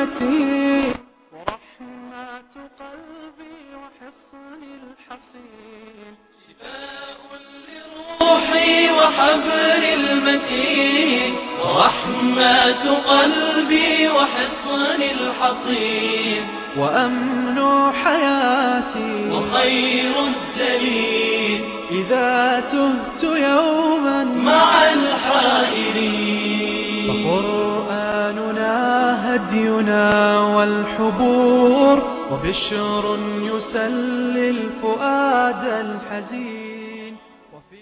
المتين ورحمة قلبي وحصن الحصين شفاء لروحي وحبل المتين ورحمة قلبي وحصن الحصين وأمن حياتي وخير الدليل إذا تهت يوما مع الحائرين فقرآننا هدينا والحبور وبشر يسلي الفؤاد الحزين وفي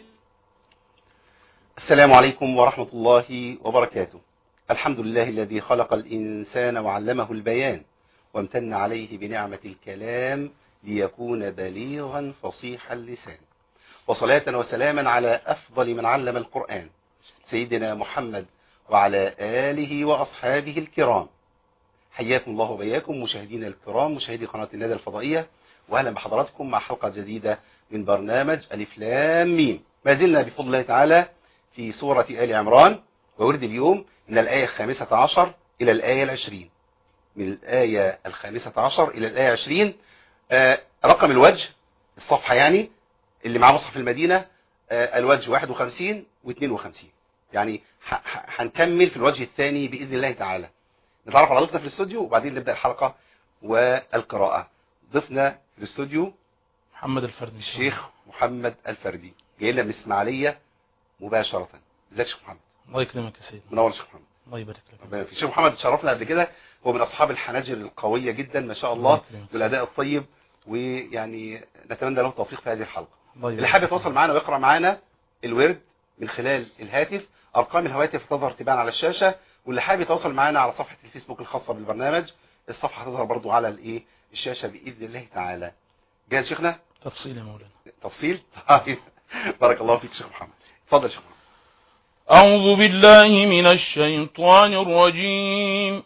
السلام عليكم ورحمة الله وبركاته الحمد لله الذي خلق الإنسان وعلمه البيان وامتن عليه بنعمة الكلام ليكون بليغا فصيح اللسان وصلاة وسلاما على أفضل من علم القرآن سيدنا محمد وعلى آله وأصحابه الكرام حياكم الله وبياكم مشاهدينا الكرام مشاهدي قناة الندى الفضائية وأهلا بحضراتكم مع حلقة جديدة من برنامج ألف لام ميم ما زلنا بفضل الله تعالى في سورة آل عمران وورد اليوم من الآية الخامسة عشر إلى الآية العشرين من الآية الخامسة عشر إلى الآية العشرين آه رقم الوجه الصفحة يعني اللي مع مصحف المدينة آه الوجه 51 و52 يعني هنكمل في الوجه الثاني بإذن الله تعالى نتعرف على ضيفنا في الاستوديو وبعدين نبدأ الحلقة والقراءة ضيفنا في الاستوديو محمد الفردي الشيخ محمد الفردي جاي لنا من اسماعيلية مباشرة ازيك يا شيخ محمد الله يكرمك يا سيدي منور يا شيخ محمد الله يبارك لك ربنا يكرمك. الشيخ محمد شرفنا قبل كده هو من اصحاب الحناجر القوية جدا ما شاء الله يكرمك. بالاداء الطيب ويعني نتمنى له التوفيق في هذه الحلقة الله اللي يبارك حابب لك. يتواصل معنا ويقرأ معنا الورد من خلال الهاتف ارقام الهواتف تظهر تبان على الشاشة واللي حابب يتواصل معنا على صفحة الفيسبوك الخاصة بالبرنامج الصفحة هتظهر برضو على الايه الشاشة بإذن الله تعالى جاهز شيخنا تفصيل يا مولانا تفصيل طيب. بارك الله فيك شيخ محمد اتفضل يا شيخ محمد أعوذ بالله من الشيطان الرجيم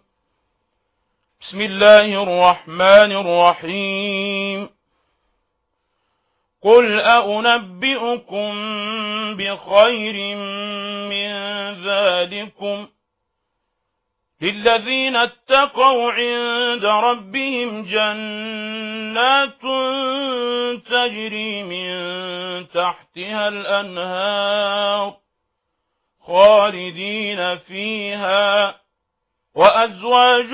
بسم الله الرحمن الرحيم قل أنبئكم بخير من ذلكم للذين اتقوا عند ربهم جنات تجري من تحتها الأنهار خالدين فيها وأزواج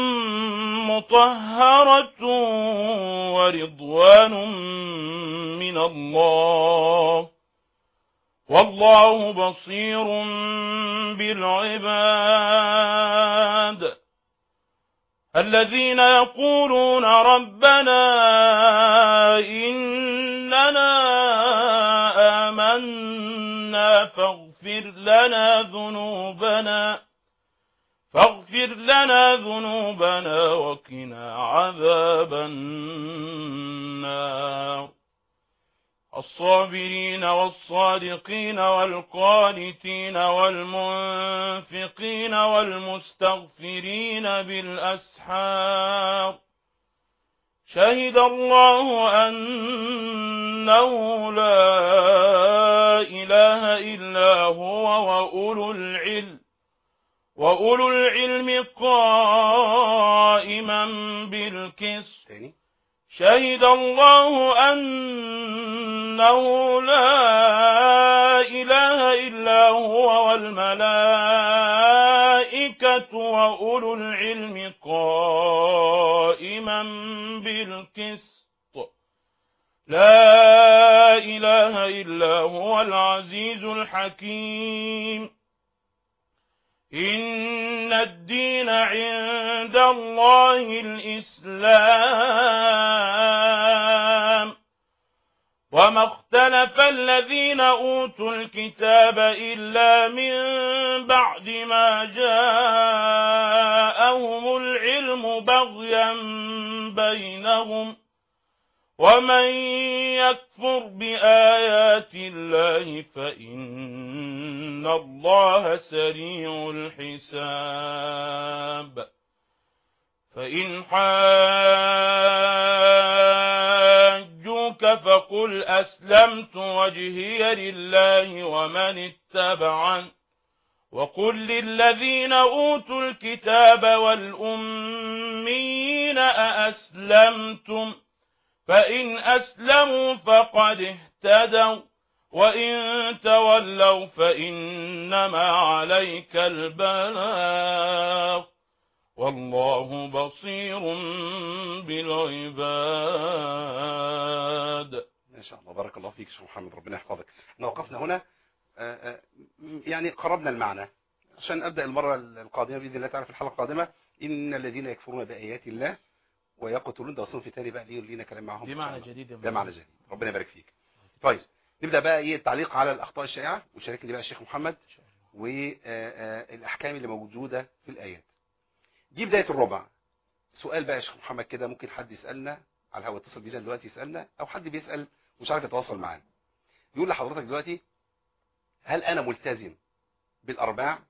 مطهرة ورضوان من الله والله بصير بالعباد الذين يقولون ربنا إننا آمنا فاغفر لنا ذنوبنا فاغفر لنا ذنوبنا وقنا عذاب النار الصابرين والصادقين والقانتين والمنفقين والمستغفرين بالأسحار شهد الله أنه لا إله إلا هو وأولو العلم وأولو العلم قائما بالكسر تاني شهد الله أنه لا إله إلا هو والملائكة وأولو العلم قائما بالقسط لا إله إلا هو العزيز الحكيم إن الدين عند الله الإسلام وما اختلف الذين أوتوا الكتاب إلا من بعد ما جاءهم العلم بغيا بينهم ومن يكفر بآيات الله فإن الله سريع الحساب فإن حاجوك فقل أسلمت وجهي لله ومن اتبعن وقل للذين أوتوا الكتاب والأمين أأسلمتم فإن أسلموا فقد اهتدوا وإن تولوا فإنما عليك البلاغ والله بصير بالعباد ما شاء الله بارك الله فيك شيخ محمد ربنا يحفظك احنا وقفنا هنا آه، آه، يعني قربنا المعنى عشان ابدا المره القادمه باذن الله تعالى في الحلقه القادمه ان الذين يكفرون بايات الله ويقتلون ده صنف تاني بقى ليه لينا كلام معاهم دي إن شاء معنى الله. جديد يا ده مولانا. معنى جديد ربنا يبارك فيك طيب نبدا بقى ايه التعليق على الاخطاء الشائعه وشاركني بقى الشيخ محمد إن شاء الله. والاحكام اللي موجوده في الايات دي بدايه الربع سؤال بقى يا شيخ محمد كده ممكن حد يسالنا على الهواء اتصل بينا دلوقتي يسالنا او حد بيسال مش عارف يتواصل معانا يقول لحضرتك دلوقتي هل انا ملتزم بالارباع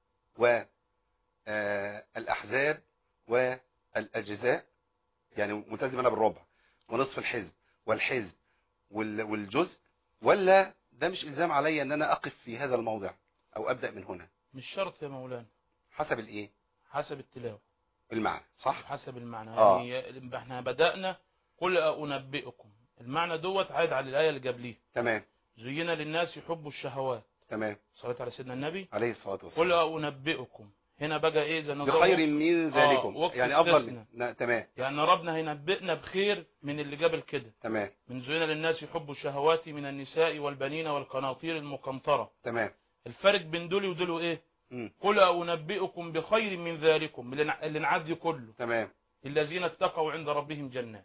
والاحزاب والاجزاء يعني ملتزم انا بالربع ونصف الحزب والحزب وال- والجزء ولا ده مش الزام عليا ان انا اقف في هذا الموضع او ابدا من هنا مش شرط يا مولانا حسب الايه حسب التلاوة المعنى صح حسب المعنى آه. يعني احنا بدأنا قل أنبئكم المعنى دوت عايد على الآية اللي قبليه تمام زين للناس حب الشهوات تمام صلاة على سيدنا النبي عليه الصلاه قل والسلام أنبئكم هنا بقى إيه زي نظام بخير من آه، ذلكم وقت يعني افضل استثناء. من لا، تمام يعني ربنا هينبئنا بخير من اللي قبل كده تمام من زين للناس حب الشهوات من النساء والبنين والقناطير المقنطرة تمام الفرق بين دول ودول ايه مم. قل أنبئكم بخير من ذلكم اللي نع- اللي نعدي كله تمام الذين اتقوا عند ربهم جنات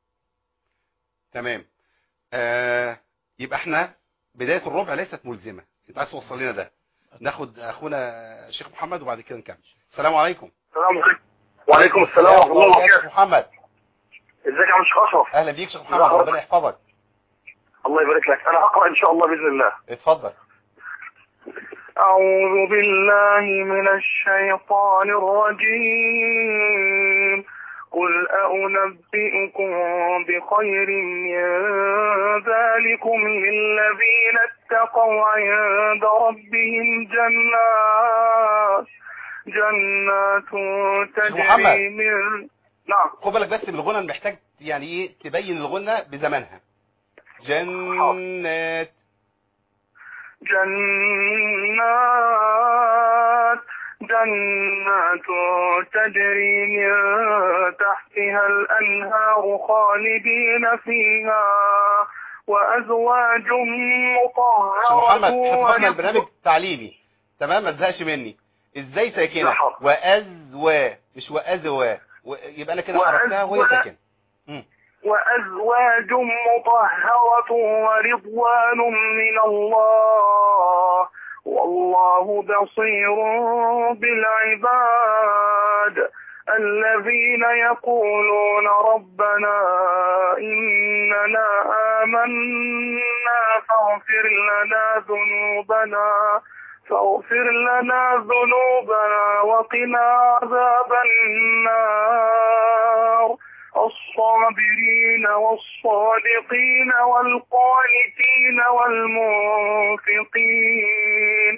تمام آه يبقى احنا بدايه الربع ليست ملزمه انت عايز توصل لنا ده ناخد اخونا الشيخ محمد وبعد كده نكمل السلام عليكم السلام عليكم وعليكم السلام ورحمة الله يا شيخ وبركاته محمد ازيك يا عم شيخ اشرف اهلا بيك شيخ محمد ربنا يحفظك الله يبارك لك انا هقرا ان شاء الله باذن الله اتفضل اعوذ بالله من الشيطان الرجيم قل أنبئكم بخير من ذلكم للذين اتقوا عند ربهم جنات جنات محمد. تجري من نعم خد بالك بس من الغنى محتاج يعني ايه تبين الغنى بزمنها جنات جنات جنات تجري من تحتها الأنهار خالدين فيها وأزواج شيخ مطهرة محمد احنا اتفقنا ورضوان- البرنامج تعليمي تمام ما تزهقش مني ازاي ساكنه لا حاضر. وازوا مش وازوا و- يبقى انا كده وأزوا- حركتها وهي ساكنه مم. وأزواج مطهرة ورضوان من الله والله بصير بالعباد الذين يقولون ربنا إننا آمنا فاغفر لنا ذنوبنا فاغفر لنا ذنوبنا وقنا عذاب النار الصابرين والصادقين والقانتين والمنفقين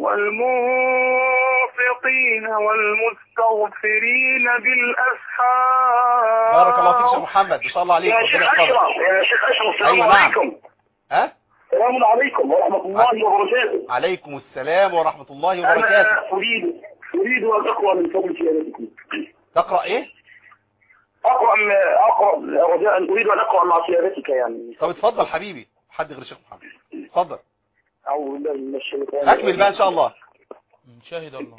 والمنفقين والمستغفرين بالأسحار بارك الله فيك شيخ محمد ما شاء الله عليك يا ربنا شيخ يحفظك أشرف يا شيخ أشرف السلام أيوة، نعم. عليكم ها السلام عليكم ورحمة الله وبركاته عليكم السلام ورحمة الله وبركاته أنا أريد أريد أن أقرأ من فضل سيادتكم تقرأ ايه أقرأ أقرأ رجاء أريد أن أقرأ مع سيادتك يعني طب اتفضل حبيبي حد غير الشيخ محمد اتفضل أعوذ بالله من الشيطان اكمل بقى ان شاء الله شاهد الله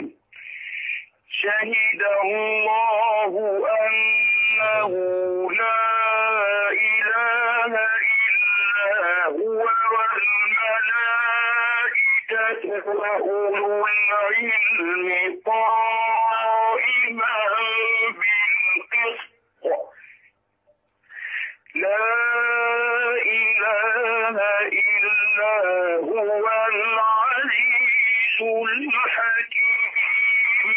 شهد الله أنه لا إله إلا هو والملائكة وأولو العلم قائما بالقسط لا إله إلا هو العزيز الحكيم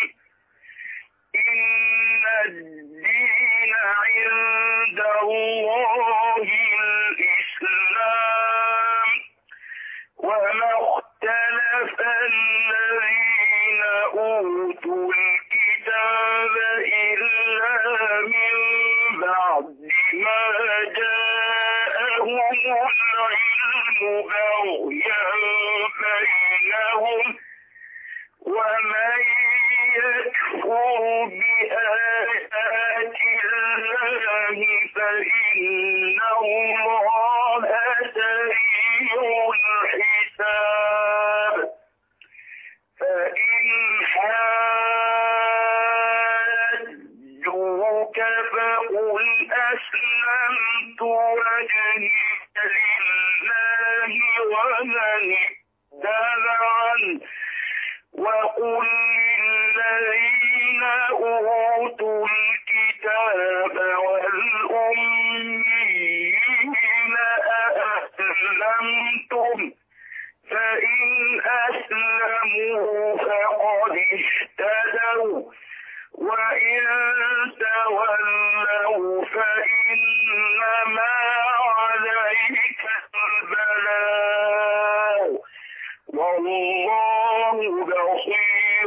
إن الدين عند الله الإسلام وما اختلف الذين فقل أسلمت وجهي لله ومن اتبعني وقل للذين أوتوا الكتاب والأميين أأسلمتم فإن أسلموا فقد اهتدوا وإن تولوا فإنما عليك البلاغ والله بصير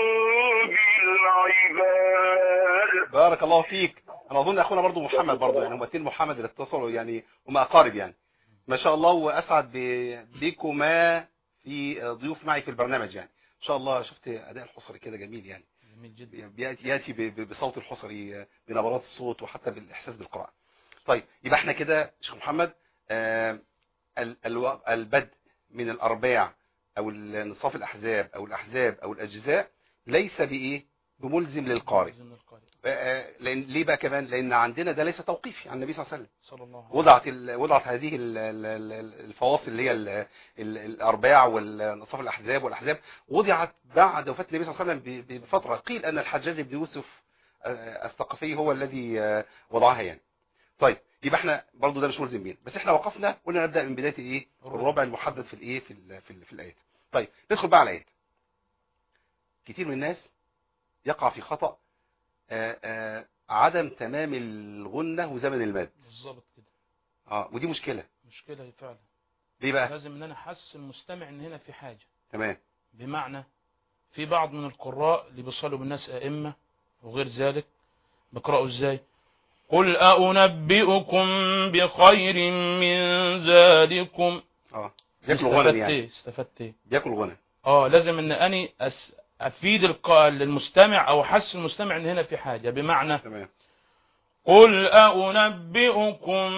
بالعباد بارك الله فيك انا اظن اخونا برضو محمد برضو يعني هم اتنين محمد اللي اتصلوا يعني هم اقارب يعني ما شاء الله واسعد ب- بكما في ضيوف معي في البرنامج يعني ان شاء الله شفت اداء الحصري كده جميل يعني جميل جدا بياتي ياتي ب- ب- بصوت الحصري بنبرات الصوت وحتى بالاحساس بالقراءه طيب يبقى احنا كده شيخ محمد آه، ال- الو- البدء من الارباع او نصاف الاحزاب او الاحزاب او الاجزاء ليس بايه بملزم للقارئ لازم القارئ آه، لان ليه بقى كمان لان عندنا ده ليس توقيفي عن النبي صلى الله عليه وسلم صلى الله عليه وسلم وضعت ال... وضعت هذه ال... ال- ال- الفواصل اللي هي ال... ال... الارباع والنصاف الاحزاب والاحزاب وضعت بعد وفاه النبي صلى الله عليه وسلم ب... بفتره قيل ان الحجاج بن يوسف آه، الثقفي هو الذي آه، وضعها يعني طيب يبقى احنا برضو ده مش ملزم بينا بس احنا وقفنا قلنا نبدا من بدايه ايه الربع المحدد في الايه في ال... في, ال... في الايات طيب ندخل بقى على الايات كتير من الناس يقع في خطا آه، آه، عدم تمام الغنه وزمن المد بالظبط كده اه ودي مشكله مشكلة فعلا ليه بقى لازم ان انا احس المستمع ان هنا في حاجة تمام بمعنى في بعض من القراء اللي بيصلوا بالناس ائمة وغير ذلك بيقرأوا ازاي قل أنبئكم بخير من ذلكم اه بياكل غنم استفدت يعني ايه استفدت ايه بياكل غنم اه لازم ان اني أس... افيد القائل للمستمع او احس المستمع ان هنا في حاجة بمعنى تمام قل أنبئكم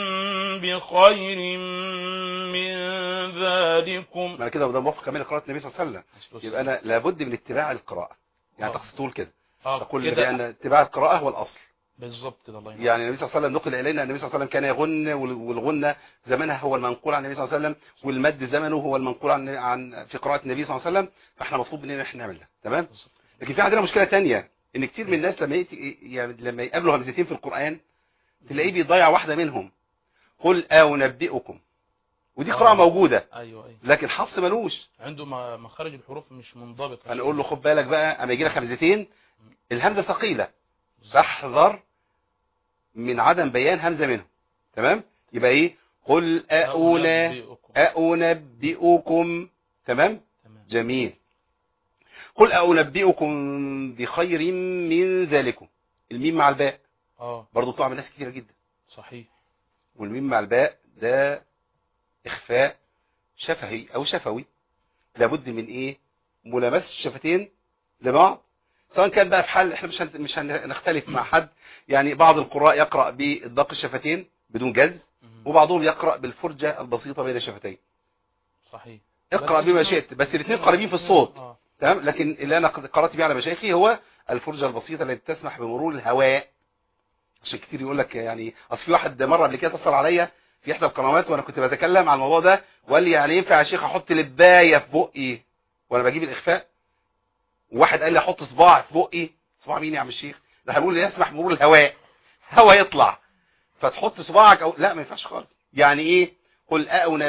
بخير من ذلكم ما انا كده وده موافق كمان لقراءه النبي صلى الله عليه وسلم يبقى انا لابد من اتباع القراءه يعني آه. تقصد تقول كده آه تقول كده بان اتباع القراءه هو الاصل بالظبط كده الله ينور يعني النبي صلى الله عليه وسلم نقل الينا ان النبي صلى الله عليه وسلم كان يغن وال- والغنه زمانها هو المنقول عن النبي صلى الله عليه وسلم والمد زمنه هو المنقول عن عن في قراءه النبي صلى الله عليه وسلم فاحنا مطلوب مننا ان احنا نعمل ده تمام بالظبط. لكن في عندنا مشكله تانية ان كتير من الناس لما يأتي يعني لما يقابلوا همزتين في القران تلاقيه بيضيع واحده منهم قل انبئكم ودي قراءه آه. موجوده ايوه ايوه لكن حفص ملوش عنده م- مخارج الحروف مش منضبطة هنقول له خد بالك بقى اما يجي لك همزتين الهمزه ثقيله بالظبط. فاحذر من عدم بيان همزه منهم تمام يبقى ايه قل أأنا أنبئكم. أأنبئكم تمام تمام جميل قل أأنبئكم بخير من ذلكم الميم مع الباء اه برضو بتقع من ناس كتيرة جدا صحيح والميم مع الباء ده إخفاء شفهي أو شفوي لابد من إيه ملامسة الشفتين لبعض سواء كان بقى في حال احنا مش هن- مش هنختلف مع حد يعني بعض القراء يقرأ بإطباق الشفتين بدون جز مم. وبعضهم يقرأ بالفرجة البسيطة بين الشفتين صحيح اقرأ بس بما الاتنين- شئت بس الاثنين قريبين في الصوت اه تمام لكن اللي انا قرأت بيه على مشايخي هو الفرجة البسيطة التي تسمح بمرور الهواء عشان كتير يقول لك يعني اصل في واحد مرة قبل كده اتصل عليا في احدى القنوات وانا كنت بتكلم عن الموضوع ده وقال لي يعني ينفع يا شيخ احط لباية في بقي وانا بجيب الاخفاء وواحد قال لي احط صباع في بقي صباع مين يا عم الشيخ ده هنقول لي يسمح مرور الهواء هواء يطلع فتحط صباعك او لا ما ينفعش خالص يعني ايه قل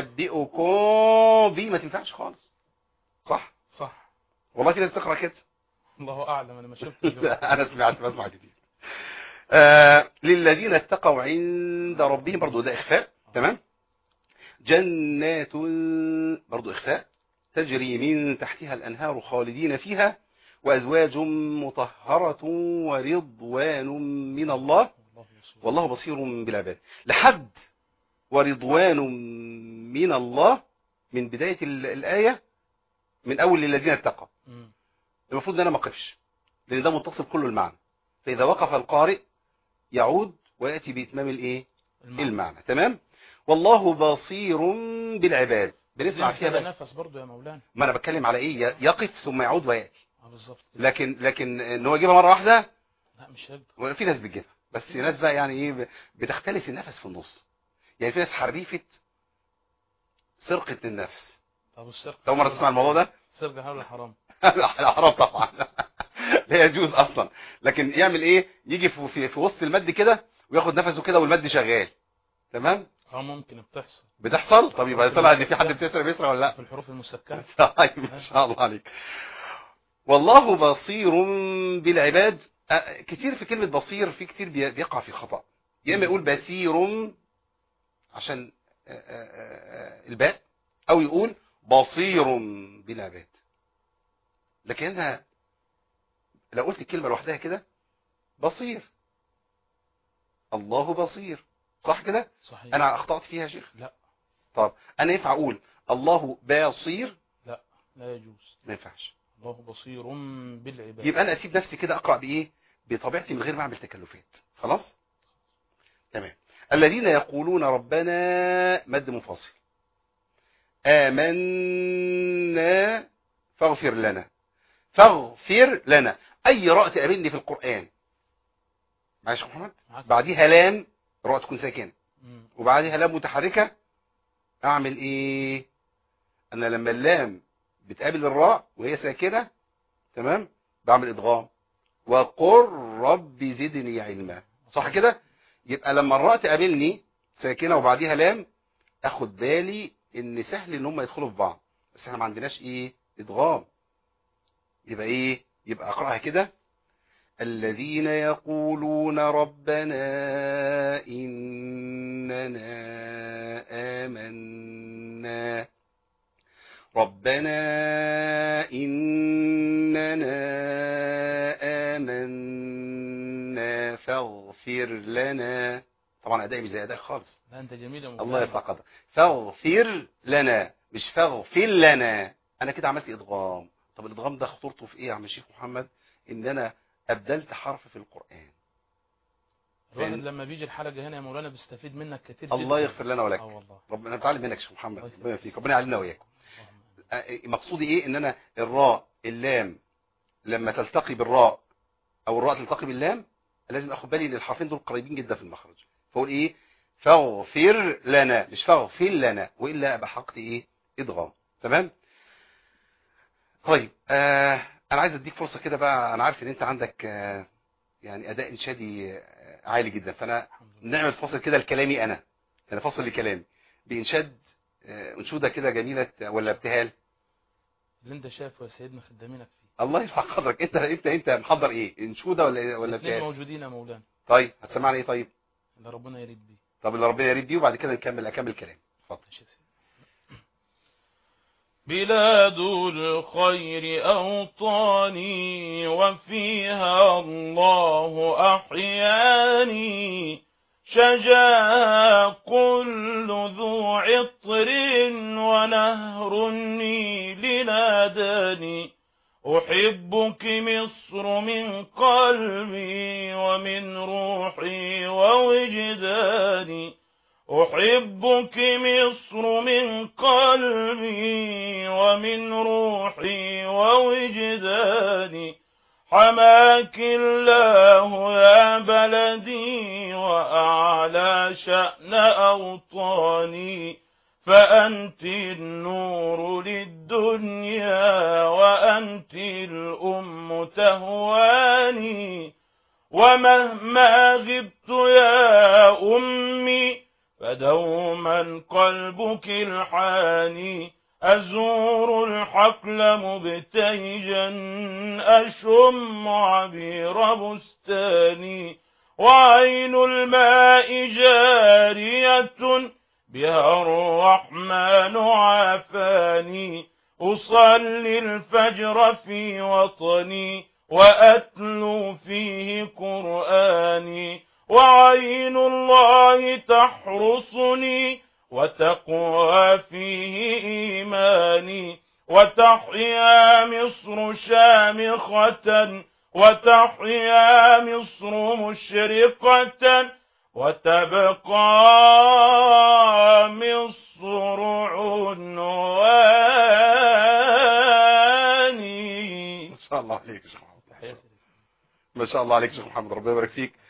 أنبئكم بي ما تنفعش خالص صح صح والله في ناس تقرا كده الله اعلم انا ما شفتش لا، انا سمعت بسمع كتير آه للذين اتقوا عند ربهم برضو ده اخفاء تمام جنات برضو اخفاء تجري من تحتها الانهار خالدين فيها وازواج مطهرة ورضوان من الله والله يصير. والله بصير بالعباد لحد ورضوان من الله من بداية ال- الآية من أول للذين اتقوا مم. المفروض ان انا ما اقفش لان ده متصل كله المعنى فاذا وقف القارئ يعود وياتي باتمام الايه المعنى. المعنى تمام والله بصير بالعباد بنسمع زي فيها كده بقى نفس برضه يا مولانا ما انا بتكلم على ايه ي- يقف ثم يعود وياتي اه بالظبط كده. لكن لكن ان هو يجيبها مره واحده لا مش هيقدر ولا في ناس بتجيبها بس ناس بقى يعني ايه ب- بتختلس النفس في النص يعني في ناس حريفه سرقه النفس طب السرقة أول مرة تسمع الموضوع ده؟ السرقة حول حرام حرام طبعا لا يجوز اصلا لكن يعمل ايه يجي في, في, في وسط المد كده وياخد نفسه كده والمد شغال تمام اه ممكن بتحصل بتحصل طب يبقى طلع ان في حد بتسرق بيسرق ولا لا في الحروف المسكنة طيب ما شاء الله عليك والله بصير بالعباد أه، كتير في كلمة بصير في كتير بي- بيقع في خطأ يا اما يقول بصير عشان أه، أه، أه، الباء او يقول بصير بالعباد لكنها لو قلت الكلمة لوحدها كده بصير الله بصير صح كده صحيح انا اخطأت فيها يا شيخ لا. طب انا ينفع اقول الله بصير لا يجوز ما ينفعش الله بصير بالعباد يبقى انا اسيب نفسي كده اقرا بايه بطبيعتي من غير ما اعمل تكلفات خلاص تمام الذين يقولون ربنا مد منفصل آمنا فاغفر لنا فاغفر لنا اي راء تقابلني في القرآن معلش يا محمد معاك. بعديها لام راء تكون ساكنه مم. وبعديها لام متحركة اعمل ايه انا لما اللام بتقابل الراء وهي ساكنة تمام بعمل ادغام وقل رب زدني علما صح كده يبقى لما الراء تقابلني ساكنة وبعديها لام اخد بالي ان سهل ان هم يدخلوا في بعض بس احنا ما عندناش ايه ادغام يبقى ايه يبقى اقراها كده الذين يقولون ربنا إننا آمنا ربنا إننا آمنا فاغفر لنا طبعا أدائي مش زي أدائك خالص لا انت جميل يا الله مولانا. يرفع قدرك فاغفر لنا مش فاغفر لنا انا كده عملت ادغام طب الادغام ده خطورته في ايه يا عم الشيخ محمد ان انا ابدلت حرف في القران الواحد فاهم؟ لما بيجي الحلقة هنا يا مولانا بيستفيد منك كتير الله جداً. يغفر لنا ولك اه والله ربنا نتعلم منك يا شيخ محمد الله ربنا يفيك ربنا يعلمنا وياكم اللهم آمين. أ- مقصودي ايه ان انا الراء اللام لما تلتقي بالراء او الراء تلتقي باللام لازم اخد بالي ان الحرفين دول قريبين جدا في المخرج فاقول ايه فاغفر لنا مش فاغفر لنا والا ابقى حقت ايه ادغام تمام طيب آه انا عايز اديك فرصه كده بقى انا عارف ان انت عندك آه يعني اداء انشادي آه، عالي جدا فانا الحمد لله نعمل فصل كده لكلامي انا انا فصل لكلامي بانشاد آه، انشوده كده جميله ولا ابتهال اللي انت شايفه يا سيدنا خدامينك فيه الله يرفع قدرك انت انت انت محضر ايه انشوده ولا ولا الاثنين ابتهال موجودين يا مولانا طيب هتسمعنا ايه طيب اللي ربنا يريد بيه طب اللي ربنا يريد بيه وبعد كده نكمل اكمل كلام اتفضل ماشي يا سيدي. بلاد الخير أوطاني وفيها الله أحياني شجاها كل ذو عطر ونهر النيل ناداني أحبك مصر من قلبي ومن روحي ووجداني أحبك مصر من قلبي ومن روحي ووجداني حماك الله يا بلدي وأعلى شأن أوطاني فأنت النور للدنيا وأنت الأم تهواني ومهما غبت يا أمي فدوما قلبك الحاني أزور الحقل مبتهجا أشم عبير بستاني وعين الماء جارية بها الرحمن عافاني أصلي الفجر في وطني وأتلو فيه قرآني وعين الله تحرسني وتقوى فيه إيماني وتحيا مصر شامخة وتحيا مصر مشرقة وتبقى مصر عنواني ما شاء الله عليك يا شيخ محمد تحياتي لك. ما شاء الله عليك يا شيخ محمد ربنا يبارك فيك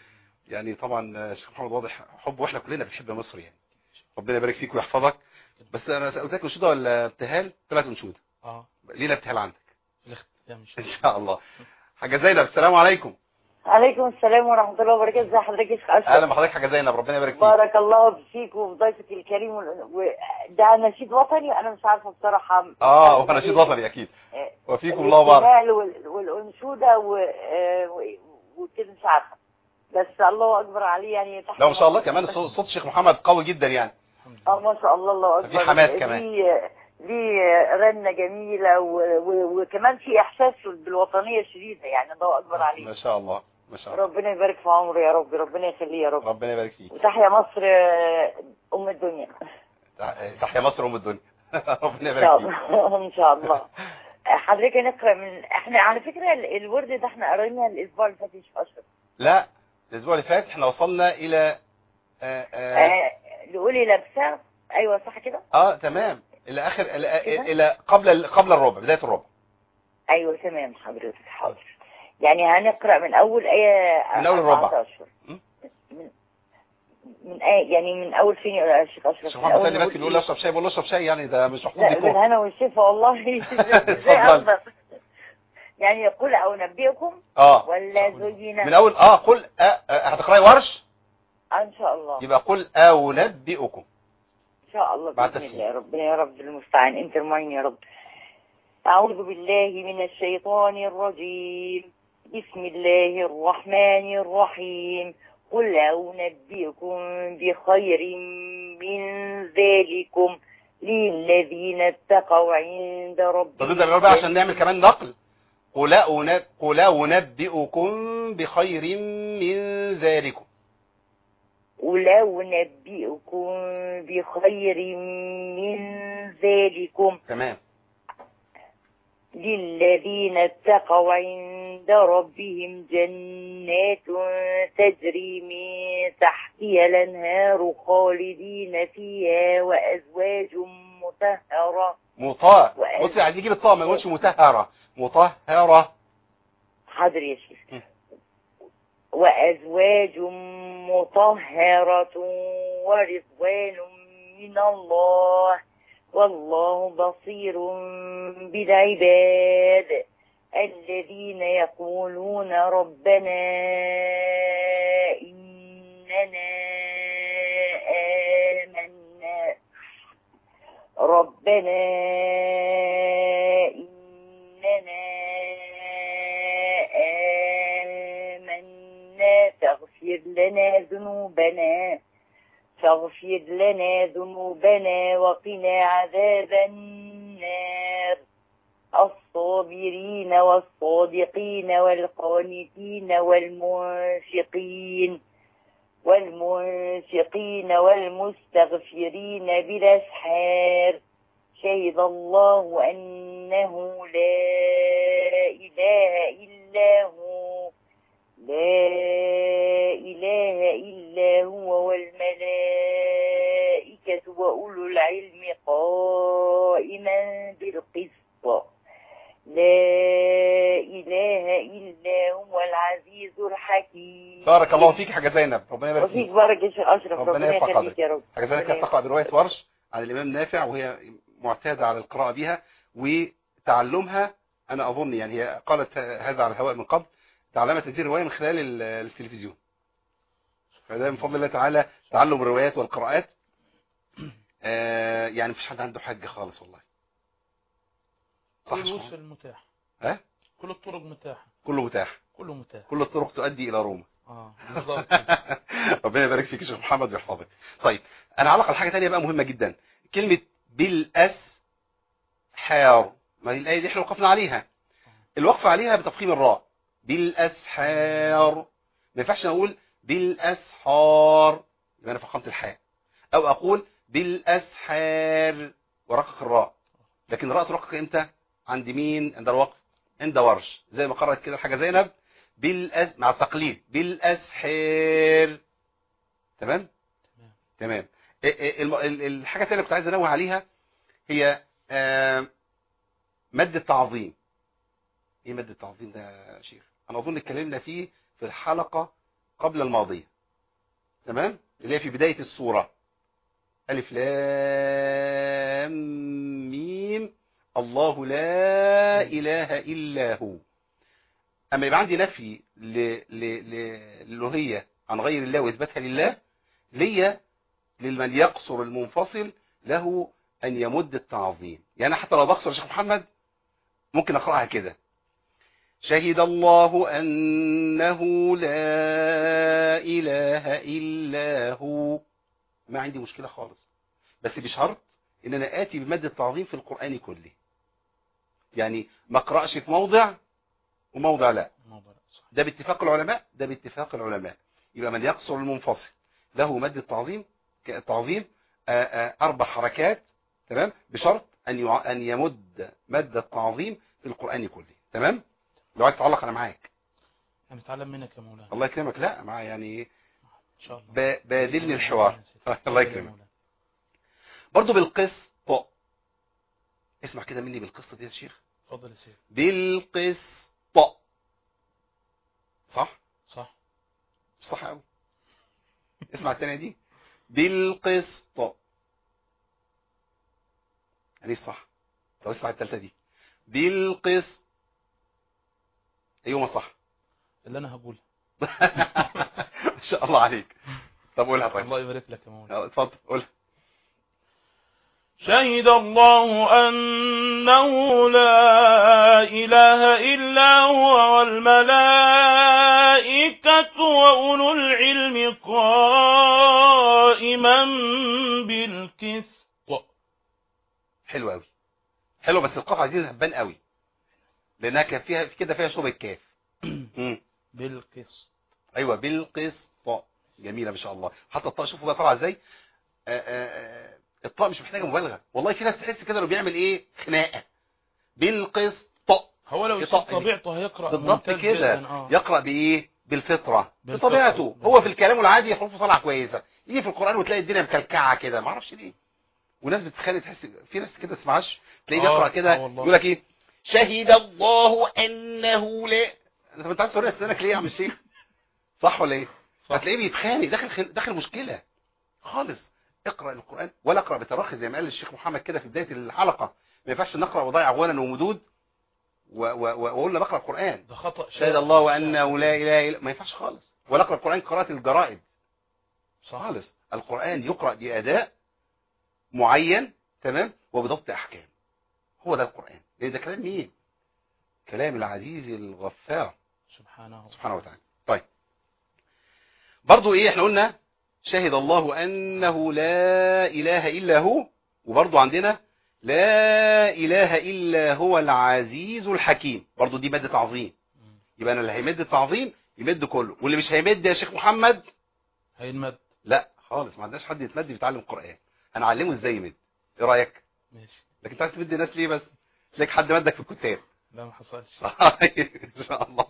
يعني طبعا آه، الشيخ محمد واضح حب واحنا كلنا بنحب مصر يعني ربنا يبارك فيك ويحفظك بس انا سالتك انشوده ولا ابتهال طلعت انشوده اه لينا ابتهال عندك في الاختتام ان شاء ان الله شاء الله حاجه زينب السلام عليكم عليكم السلام ورحمة الله وبركاته ازي حضرتك يا شيخ أشرف اهلا بحضرتك حاجه زينب ربنا يبارك فيك بارك الله فيك وفي ضيفك الكريم وال- وده نشيد وطني أنا مش عارفة بصراحة اه هو نشيد وطني اكيد آه، وفيكم الله بارك الاحتفال وال- والأنشودة و- آه، و- وكده مش عارفة بس الله أكبر عليه يعني تحت لا ما شاء الله كمان صوت صوت الشيخ محمد قوي جدا يعني الحمد اه لله ما شاء الله الله أكبر في حماس كمان. ليه ليه رنة جميلة و- و- وكمان في إحساس بالوطنية الشديدة يعني الله أكبر ما عليه شاء الله ما شاء الله ربنا يبارك في عمره يا رب ربنا يخليه يا رب ربنا يبارك فيك وتحيا مصر آه، أم الدنيا تحيا مصر ام الدنيا ربنا إن شاء يبارك فيك الله إن شاء الله حضرتك نقرأ من إحنا على فكرة ال- الورد ده إحنا قريناه الأسبوع اللي فات يا شيخ أشرف لا الاسبوع اللي فات احنا وصلنا الى آه, آه, آه، لقولي لابسة أيوة صح كده اه تمام الى اخر الى, كده؟ إلى قبل قبل الربع بدايه الربع أيوة تمام حضرتك حاضر يعني هنقرأ من أول آية من أول الربع. 14. م? من من آية يعني من أول فين يا شيخ أشرف الشيخ من محمد أول سالي بس نقول بيقول إيه؟ اشرب شاي بقول له اشرب شاي يعني ده مش محطوط لا ديكور بالهنا والشفا والله اتفضل. اتفضل يعني يقول أو نبئكم اه ولا زين من اول اه قل آه آه هتقراي ورش آه، إن شاء الله يبقى قل انبئكم إن شاء الله بعد بإذن تفسير. الله يا ربنا يا رب المستعان أنت المعين يا رب أعوذ بالله من الشيطان الرجيم بسم الله الرحمن الرحيم قل أنبئكم بخير من ذلكم للذين اتقوا عند ربهم طب نبدا من بقى عشان نعمل كمان نقل قل أنب... قل انبئكم بخير من ذلكم قل أنبئكم بخير من ذلكم تمام للذين اتقوا عند ربهم جنات تجري من تحتها الأنهار خالدين فيها وأزواج مطهرة مطاع وأز- بص يعني يجيب الطاء ما يقولش مطهرة مطهرة حاضر يا شيخ م. وأزواج مطهرة ورضوان من الله والله بصير بالعباد الذين يقولون ربنا إننا آمنا ربنا إننا آمنا فاغفر لنا ذنوبنا فاغفر لنا ذنوبنا وقنا عذاب النار الصابرين والصادقين والقانتين والمنفقين والمنفقين والمستغفرين بالأسحار شهد الله أنه لا إله إلا هو لا إله إلا هو والملائكة وأولو العلم قائما بالقسط لا إله إلا هو العزيز الحكيم بارك الله فيك حاجة زينب ربنا يبارك وفيك فيك بارك يا شيخ أشرف ربنا ربنا يرفع يخليك قدرك. يا رب حاجة زينب ربنا كانت تقرأ برواية ورش عن الإمام نافع وهي معتادة على القراءة بها وتعلمها أنا أظن يعني هي قالت هذا على الهواء من قبل تعلمت هذه الرواية من خلال ال- التلفزيون فده من فضل الله تعالى تعلم الروايات والقراءات آه يعني مفيش حد عنده حاجة خالص والله صح كل يا شيخ الوسائل متاحة ها؟ كل الطرق متاحة كله متاح كله متاح كل الطرق تؤدي إلى روما اه بالظبط كده. ربنا يبارك فيك يا شيخ محمد ويحفظك طيب انا علق على حاجه ثانيه بقى مهمه جدا كلمه بالاس حار ما هي الايه دي احنا وقفنا عليها الوقف عليها بتفخيم الراء بالاسحار ما ينفعش نقول بالاسحار يبقى انا فخمت الحاء او اقول بالاسحار ورقق الراء لكن الراء ترقق امتى عند مين عند الوقف عند ورش زي ما قرأت كده الحاجه زينب بالأس... مع التقليد بالاسحار تمام تمام. تمام إيه إيه الم- ال- الحاجه الثانيه اللي كنت عايز انوه عليها هي آه، مد التعظيم ايه مد التعظيم ده يا شيخ انا اظن اتكلمنا فيه في الحلقه قبل الماضيه تمام اللي هي في بداية السورة ألف لام ميم الله لا إله إلا هو أما يبقى عندي نفي ل- ل- ل- للألوهية عن غير الله وإثباتها لله ليا لمن يقصر المنفصل له أن يمد التعظيم يعني حتى لو بقصر يا شيخ محمد ممكن أقرأها كده شهد الله أنه لا إله إلا هو ما عندي مشكلة خالص بس بشرط ان انا اتي بمد التعظيم في القرآن كله يعني ما اقرأش في موضع وموضع لا الموضوع ده صح. ده باتفاق العلماء ده باتفاق العلماء يبقى من يقصر المنفصل له مد التعظيم التعظيم آه، آه، اربع حركات تمام بشرط ان يع- ان يمد مد التعظيم في القرآن كله تمام لو عايز تعلق انا معاك انا بتعلم منك يا مولانا الله يكرمك لا مع يعني ان شاء الله با- بادلني الحوار الله يا يكرمك مولانا. برضو بالقسط اسمع كده مني بالقسط دي يا شيخ اتفضل يا سيدي بالقسط صح صح صح قوي اسمع التانية دي بالقسط يعني صح طب اسمع التالتة دي بالقسط ايوه ما صح اللي انا هقوله ما شاء الله عليك طب قولها طيب الله يبارك لك يا مولانا يلا، اتفضل قولها شهد الله أنه لا إله إلا هو والملائكة وأولو العلم قائما بالقسط حلو قوي حلو بس القاف عايزين هبان قوي لانها كان فيها كده فيها شبه الكاف مم. بالقسط ايوه بالقسط جميله ما شاء الله حتى الطاء شوفوا بقى طالعه ازاي آه، آه، آه، الطاء مش محتاجه مبالغه والله في ناس تحس كده انه بيعمل ايه خناقه بالقسط هو لو يطق- يصير طبيعته هيقرأ بالضبط ممتاز كده جداً، آه. يقرا بايه بالفطره بالفطرة. بطبيعته هو في الكلام العادي حروفه طالعه كويسه يجي في القران وتلاقي الدنيا مكلكعه كده ما اعرفش ليه وناس بتتخانق تحس في ناس كده تسمعش تلاقيه آه، بيقرا آه كده والله. يقول لك ايه شهد الله انه لا انت انت عايز توري اسنانك ليه يا عم الشيخ صح ولا ايه صح. هتلاقيه بيتخانق داخل خل... داخل مشكله خالص اقرا القران ولا اقرا بترخي زي ما قال الشيخ محمد كده في بدايه الحلقه ما ينفعش نقرا وضيع غنى ومدود و- و- و- واقول له بقرا القران ده خطأ شهد الله وانه لا اله الا ما ينفعش خالص ولا اقرا القران قراءه الجرائد صح خالص القران يقرا باداء معين تمام وبضبط احكام هو ده القران لان ده كلام مين كلام العزيز الغفار سبحانه سبحانه وتعالى طيب برضو ايه احنا قلنا شهد الله انه لا اله الا هو وبرضو عندنا لا اله الا هو العزيز الحكيم برضو دي مادة تعظيم مم. يبقى انا اللي هيمد التعظيم يمد كله واللي مش هيمد يا شيخ محمد هينمد لا خالص ما عندناش حد يتمد بيتعلم قرآن هنعلمه ازاي يمد ايه رايك ماشي لكن انت عايز تمد الناس ليه بس تلاقي حد مدك في الكتاب لا ما حصلش ان شاء الله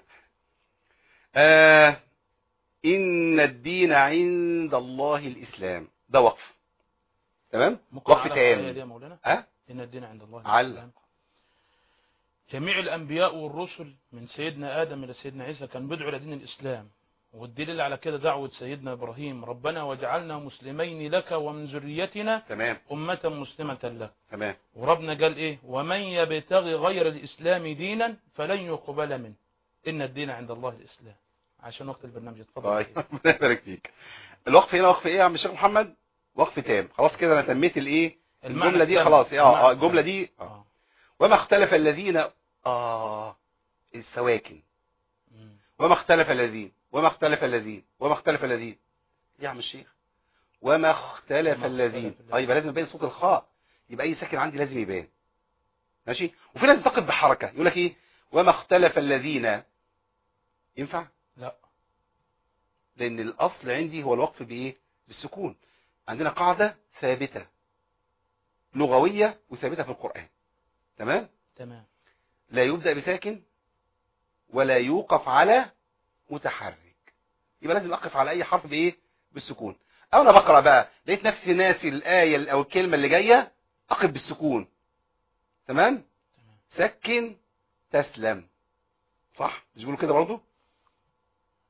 آه ان الدين عند الله الاسلام ده وقف تمام ممكن وقف على الآية دي تام يا مولانا ها إن الدين عند الله علق. الإسلام. جميع الأنبياء والرسل من سيدنا آدم إلى سيدنا عيسى كان بيدعوا إلى دين الإسلام والدليل على كده دعوة سيدنا إبراهيم ربنا وجعلنا مسلمين لك ومن ذريتنا تمام أمة مسلمة لك تمام وربنا قال إيه ومن يبتغي غير الإسلام دينا فلن يقبل منه إن الدين عند الله الإسلام عشان وقت البرنامج اتفضل يا طيب سيدي. ربنا يبارك فيك الوقف هنا وقف ايه يا عم الشيخ محمد وقف تام خلاص كده انا تميت الايه المعنى الجمله دي التام. خلاص اه اه المعنى الجمله التام. دي آه. آه. وما اختلف الذين اه السواكن مم. وما اختلف الذين وما اختلف الذين وما اختلف الذين يا عم الشيخ وما اختلف وما الذين اختلف اه يبقى لازم يبين صوت الخاء يبقى اي ساكن عندي لازم يبان ماشي وفي ناس تقف بحركه يقول لك ايه وما اختلف الذين ينفع لا لان الاصل عندي هو الوقف بايه بالسكون عندنا قاعده ثابته لغويه وثابته في القران تمام تمام لا يبدا بساكن ولا يوقف على متحرك يبقى لازم اقف على اي حرف بايه بالسكون او انا بقرا بقى لقيت نفسي ناسي الايه او الكلمه اللي جايه اقف بالسكون تمام سكن تسلم صح مش بيقولوا كده برضه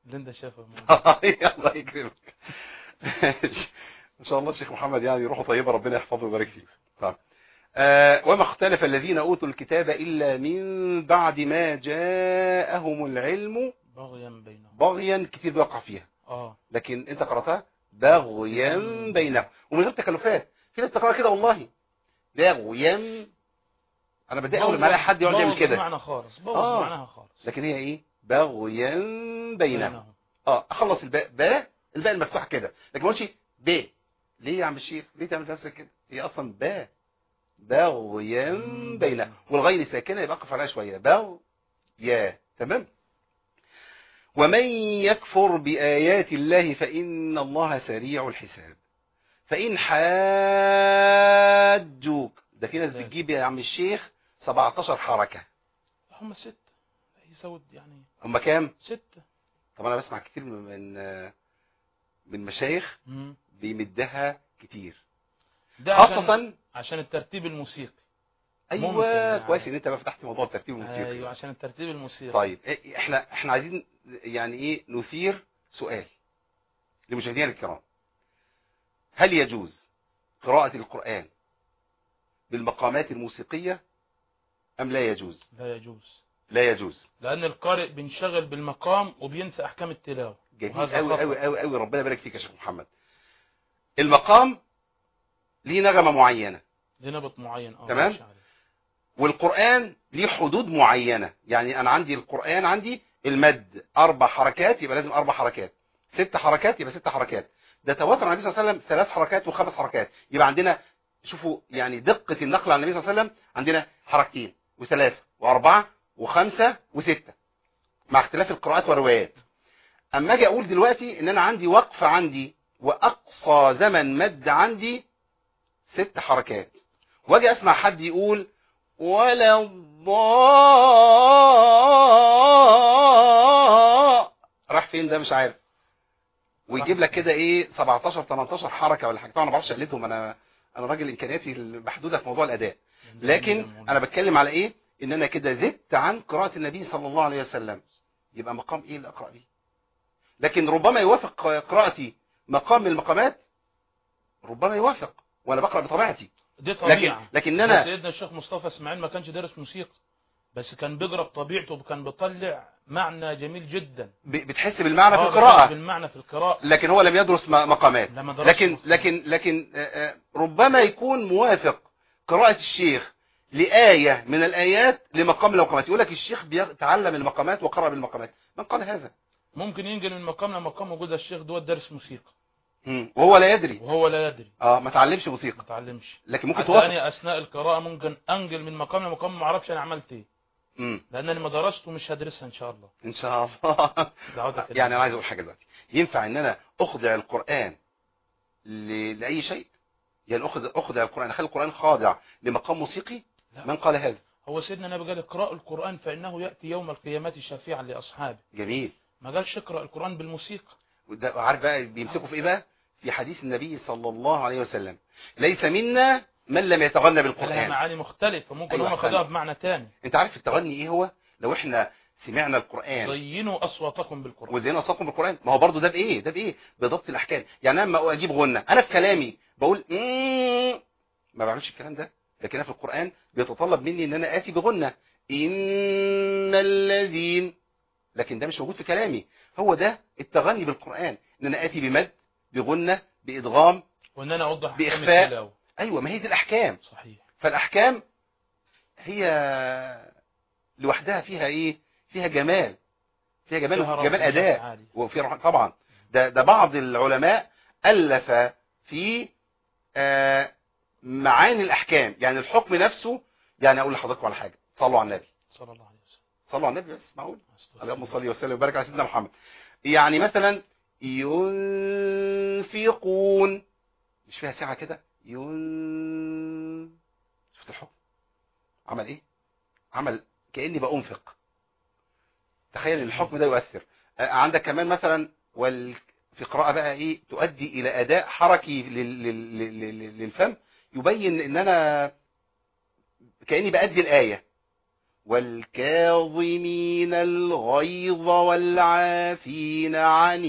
اللي انت شايفه الله يكرمك ان شاء الله الشيخ محمد يعني روحه طيبه ربنا يحفظه ويبارك فيه طيب آه وما اختلف الذين اوتوا الكتاب الا من بعد ما جاءهم العلم بغيا بينهم بغيا كتير بيقع فيها اه لكن انت قراتها بغيا بينهم ومن غير تكلفات في ناس تقرا كده والله بغيا انا بدي اول ما الاقي حد يقعد يعمل بوظ كده معنى خالص بوظ آه. معناها خالص لكن هي ايه بغيا بينهم اه اخلص الباء باء الباء المفتوحه كده لكن ما اقولش ب ليه يا عم الشيخ ليه تعمل في نفسك كده هي اصلا باء بغيا بينهم والغين ساكنه يبقى اقف عليها شويه بغ يا تمام ومن يكفر بآيات الله فإن الله سريع الحساب فإن حاجوك ده في ناس بتجيب يا عم الشيخ 17 حركة هم ستة يسود يعني هم كام؟ ستة طب أنا بسمع كتير من من مشايخ مم. بيمدها كتير ده عشان, خاصة عشان الترتيب الموسيقي ممكن أيوة يعني. كويس إن أنت بقى فتحت موضوع الترتيب الموسيقي ايوه عشان الترتيب الموسيقي طيب إيه- احنا احنا عايزين يعني ايه نثير سؤال لمشاهدينا الكرام هل يجوز قراءة القرآن بالمقامات الموسيقية أم لا يجوز لا يجوز لا يجوز لان القارئ بينشغل بالمقام وبينسى احكام التلاوه جميل وهذا قوي خطأ. قوي قوي قوي ربنا يبارك فيك يا شيخ محمد المقام ليه نغمة معينة دي نبط معين اه تمام. ماشي عليه. والقرآن ليه حدود معينة يعني أنا عندي القرآن عندي المد أربع حركات يبقى لازم أربع حركات ست حركات يبقى ست حركات ده تواتر عن النبي صلى الله عليه وسلم ثلاث حركات وخمس حركات يبقى عندنا شوفوا يعني دقة النقل عن النبي صلى الله عليه وسلم عندنا حركتين وثلاثة وأربعة وخمسة وستة مع اختلاف القراءات والروايات أما أجي أقول دلوقتي إن أنا عندي وقفة عندي وأقصى زمن مد عندي ست حركات واجي اسمع حد يقول ولا الضاء راح فين ده مش عارف ويجيب لك كده ايه 17 18 حركه ولا حاجه طبعا انا ما بعرفش اقلدهم انا انا راجل امكانياتي محدوده في موضوع الاداء لكن انا بتكلم على ايه ان انا كده زدت عن قراءه النبي صلى الله عليه وسلم يبقى مقام ايه اللي اقرا بيه لكن ربما يوافق قراءتي مقام من المقامات ربما يوافق وانا بقرا بطبيعتي دي لكن طبيعه لكن انا سيدنا الشيخ مصطفى اسماعيل ما كانش دارس موسيقى بس كان بيقرا بطبيعته وكان بيطلع معنى جميل جدا ب- بتحس بالمعنى في آه، القراءة بالمعنى في القراءه لكن هو لم يدرس م- مقامات لما درس لكن مقامات. لكن لكن آه، آه، ربما يكون موافق قراءة الشيخ لآية من الآيات لمقام من المقامات يقول لك الشيخ بيتعلم المقامات وقرأ بالمقامات من قال هذا ممكن ينقل من مقام لمقام وجود الشيخ دوت دارس موسيقى مم. وهو لا يدري وهو لا يدري اه ما تعلمش ما موسيقى تعلمش لكن ممكن حتى توافق أنا اثناء القراءه ممكن انقل من مقام لمقام ما اعرفش انا عملت ايه مم. لانني ما درست ومش هدرسها ان شاء الله ان شاء الله دعوتك إلى يعني انا عايز اقول حاجه دلوقتي ينفع ان انا اخضع القران ل... لاي شيء يعني اخضع اخضع القران اخلي القران خاضع لمقام موسيقي لا. من قال هذا هو سيدنا النبي قال اقرأوا القرآن فإنه يأتي يوم القيامة شفيعا لأصحابه جميل ما قالش اقرأ القرآن بالموسيقى وده عارف بقى بيمسكوا في ايه بقى في حديث النبي صلى الله عليه وسلم ليس منا من لم يتغنى لها بالقران معاني مختلفة ممكن أيوة، هم خدوها أحسنت. بمعنى تاني انت عارف التغني ايه هو لو احنا سمعنا القران زينوا أصواتكم بالقرآن وزينا صوتكم بالقران ما هو برضو ده بايه ده بايه بضبط الاحكام يعني انا لما اجيب غنى انا في كلامي بقول مم، ما بعملش الكلام ده لكن انا في القران بيتطلب مني ان انا اتي بغنى ان الذين لكن ده مش موجود في كلامي هو ده التغني بالقران ان انا اتي بمد بغنى بادغام وإن أنا أوضح أحكام بإخفاء. التلاوة ايوه ما هي دي الاحكام صحيح فالاحكام هي لوحدها فيها ايه فيها جمال فيها جمال فيها جمال روحانيات اداء عالية. وفي روح- طبعا ده ده بعض العلماء الف في آه، معاني الاحكام يعني الحكم نفسه يعني اقول لحضراتكم على حاجه صلوا على النبي صلى الله عليه وسلم صلوا على النبي بس معقول أستغفر اللهم الله. صل وسلم وبارك على سيدنا محمد يعني مثلا ينفقون مش فيها ساعة كده ين شفت الحكم عمل ايه عمل كأني بأنفق تخيل ان الحكم ده يؤثر آه، عندك كمان مثلا وال... في قراءة بقى ايه تؤدي الى اداء حركي لل... لل... لل... للفم يبين ان انا كأني بأدي الآية والكاظمين الغيظ والعافين عن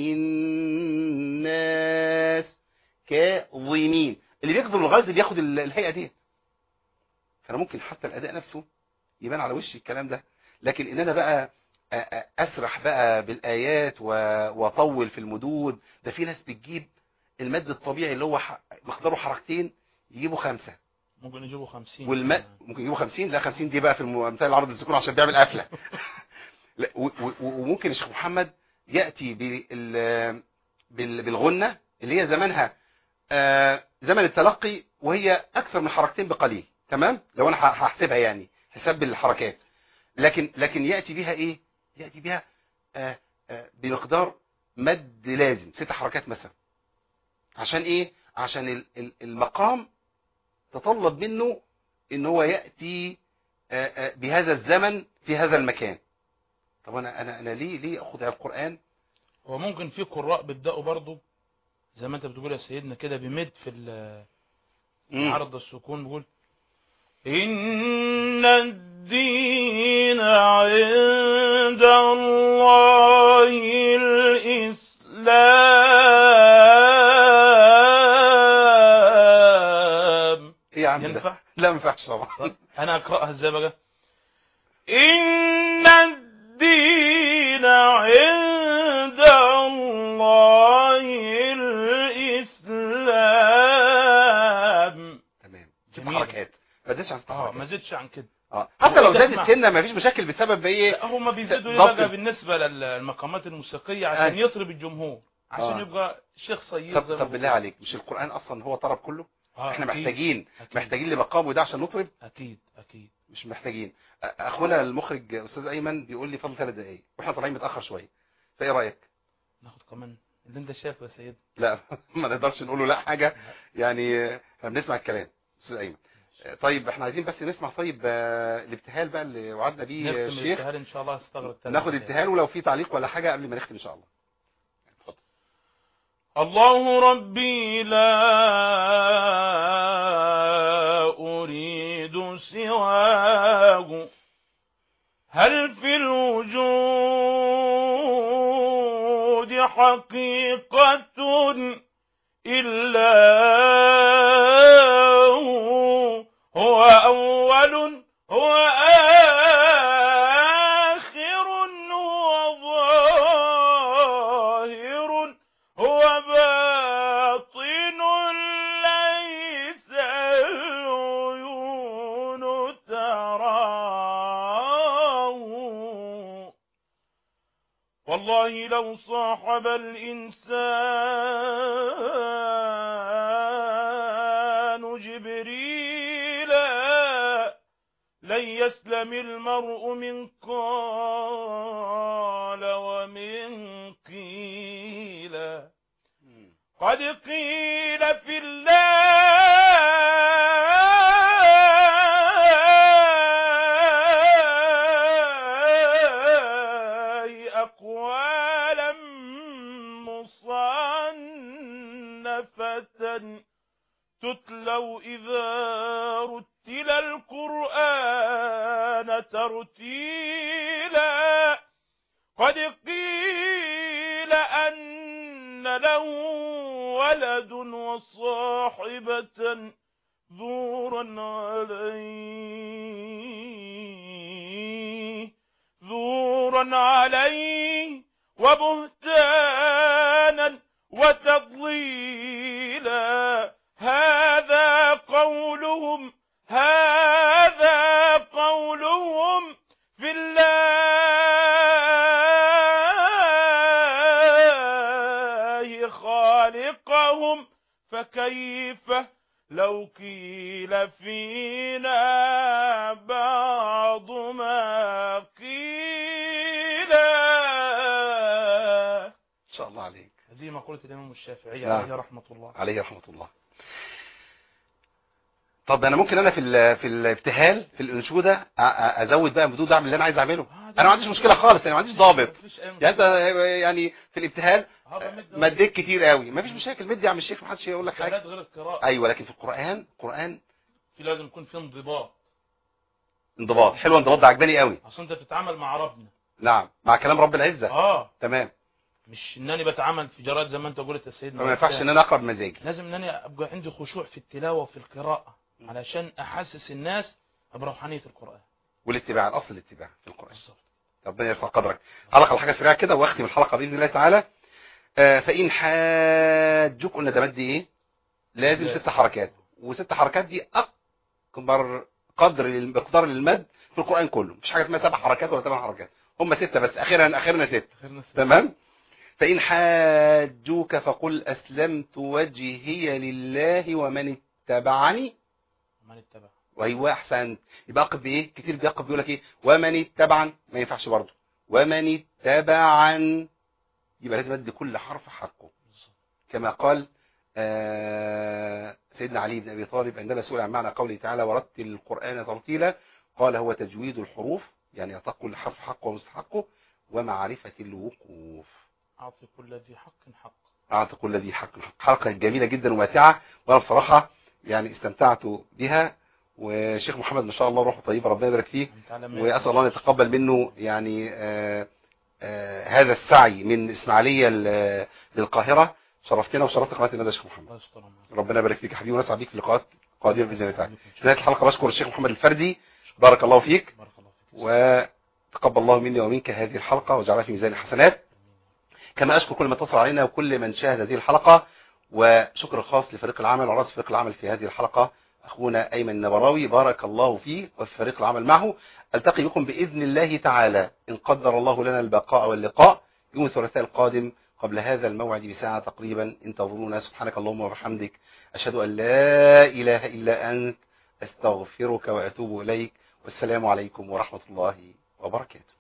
الناس كاظمين اللي بيكظم الغيظ بياخد ال- الهيئة ديت فانا ممكن حتى الاداء نفسه يبان على وشي الكلام ده لكن ان انا بقى أ- أ- اسرح بقى بالايات و- واطول في المدود ده في ناس بتجيب المد الطبيعي اللي هو ح- مقداره حركتين يجيبوا خمسة ممكن يجيبوا 50 والماء ممكن يجيبوا 50 لا 50 دي بقى في الم- مثال العرض السكون عشان بيعمل قفله لا، و- و- وممكن الشيخ محمد ياتي بال بال- بالغنه اللي هي زمانها آه، زمن التلقي وهي اكثر من حركتين بقليل تمام لو انا ه- هحسبها يعني حساب الحركات لكن لكن ياتي بها ايه ياتي بها آه، آه، بمقدار مد لازم ست حركات مثلا عشان ايه عشان ال- ال- المقام تطلب منه ان هو ياتي آه، آه، بهذا الزمن في هذا المكان طب انا انا انا ليه ليه اخد على القران هو ممكن في قراء بيبداوا برضو زي ما انت بتقول يا سيدنا كده بمد في ال- مم. عرض السكون بيقول إن الدين عند الله الإسلام ايه يا عم ده ينفع؟ لا ما ينفعش طبعا طب أنا أقرأها إزاي بقى إن الدين عند الله الإسلام تمام ست جميل. حركات ما تزيدش عن ست اه ما حركات زدش عن كده اه حتى لو وإذا زادت اسمع. سنه ما فيش مشاكل بسبب ايه لا هم بيزيدوا ايه ضبط بقى ال- بالنسبه للمقامات الموسيقيه عشان أي. يطرب الجمهور عشان آه. يبقى شيخ صيد طب زي ما طب بالله بيقولوا. عليك مش القران اصلا هو طرب كله آه، احنا أكيد. محتاجين أكيد. محتاجين لمقامه ده عشان نطرب اكيد اكيد مش محتاجين أ- اخونا المخرج استاذ ايمن بيقول لي فاضل ثلاث دقايق واحنا طالعين متاخر شويه فايه رايك ناخد كمان اللي انت شايفه يا سيد لا ما نقدرش نقول له لا حاجه يعني احنا بنسمع الكلام استاذ ايمن طيب احنا عايزين بس نسمع طيب آه، الابتهال بقى اللي وعدنا بيه نختم الشيخ الابتهال ان شاء الله هستغرق ثلاث ناخد دقايق. ابتهال ولو في تعليق ولا حاجه قبل ما نختم ان شاء الله اتفضل الله ربي لا أريد سواه هل في الوجود حقيقة إلا هو هو أول هو آخر هو ظاهر هو باطن ليس العيون تراه والله لو صاحب الإنسان جبريلا لن يسلم المرء من قال ومن قيل قد قيل في الله أقوالا مصنفة تتلو إذا رتل القرآن ترتيلا قد قيل أن له ولد وصاحبة ذورا عليه ذورا عليه وبهتانا وتضليلا هذا قولهم هذا قولهم في الله خالقهم فكيف لو قيل فينا بعض ما قيل ان شاء الله عليك هذه مقولة الإمام الشافعي نعم. عليه رحمة الله عليه رحمه الله طب انا ممكن انا في ال- في الابتهال في الانشوده أ- أ- ازود بقى مدود اعمل اللي انا عايز اعمله آه، ده انا ما عنديش مشكله خالص انا ما عنديش ضابط مفيش أي يعني انت يعني في الابتهال هذا مد مديت كتير قوي ما فيش مشاكل مد يا عم الشيخ ما حدش يقول لك حاجه حاجات غير القراءة ايوه لكن في القران القران في لازم يكون في انضباط انضباط حلوه انضباط ده عجباني قوي اصل انت بتتعامل مع ربنا نعم مع كلام رب العزه اه تمام مش انني بتعامل في جرائد زي ما انت قلت يا سيدنا فما ينفعش ان انا اقرا بمزاجي لازم ان انا ابقى عندي خشوع في التلاوه وفي القراءه علشان احسس الناس بروحانيه القران والاتباع الاصل الاتباع في القران بالظبط ربنا يرفع قدرك علق الحاجه سريعه كده واختم الحلقه باذن الله تعالى آه فان حاجوك قلنا ده مد ايه لازم لا. ست حركات وست حركات دي اكبر قدر لل- مقدار للمد في القران كله مش حاجه اسمها سبع حركات ولا ثمان حركات هم سته بس اخرها اخرنا ست خيرنا السلام. تمام فإن حاجوك فقل أسلمت وجهي لله ومن اتبعني من اتبع وأيوة أحسنت يبقى أقف بإيه كتير بيقف بيقول لك إيه ومن اتبعن ما ينفعش برضه ومن اتبعن يبقى لازم أدي كل حرف حقه كما قال آه سيدنا علي بن أبي طالب عندما سئل عن معنى قوله تعالى ورتل القرآن ترتيلا قال هو تجويد الحروف يعني يعطى كل حرف حقه ومستحقه ومعرفة الوقوف اعطي كل ذي حق حق أعطى كل ذي حق حق حلقة جميلة جدا وماتعة وأنا بصراحة يعني استمتعت بها وشيخ محمد ما شاء الله روحه طيبة ربنا يبارك فيه انت على ما وأسأل الله أن يتقبل منه يعني آه آه هذا السعي من إسماعيلية ل- للقاهرة شرفتنا وشرفت قناة الندى يا شيخ محمد الله يستر معك. ربنا يبارك فيك يا حبيبي ونسعد بيك في لقاءات قادمة بإذن الله تعالى إن في شاء نهاية الحلقة بشكر الشيخ محمد الفردي بارك الله فيك بارك الله فيك وتقبل الله مني ومنك هذه الحلقة وجعلها في ميزان الحسنات كما أشكر كل من اتصل علينا وكل من شاهد هذه الحلقة وشكر خاص لفريق العمل ورأس فريق العمل في هذه الحلقة أخونا أيمن النبراوي بارك الله فيه وفي فريق العمل معه ألتقي بكم بإذن الله تعالى إن قدر الله لنا البقاء واللقاء يوم الثلاثاء القادم قبل هذا الموعد بساعة تقريبا انتظرونا سبحانك اللهم وبحمدك أشهد أن لا إله إلا أنت أستغفرك وأتوب إليك والسلام عليكم ورحمة الله وبركاته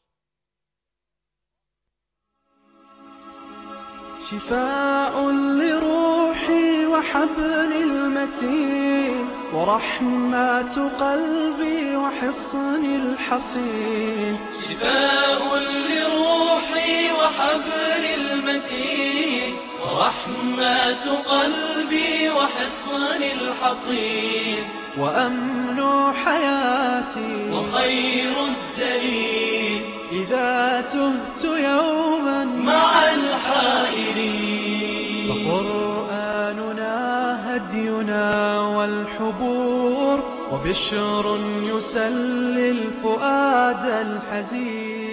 شفاء لروحي وحبل المتين ورحمة قلبي وحصن الحصين شفاء لروحي وحبل المتين ورحمة قلبي وحصن الحصين وأمن حياتي وخير الدليل إذا تهت يوما مع الحائرين فقرآننا هدينا والحبور وبشر يسلي الفؤاد الحزين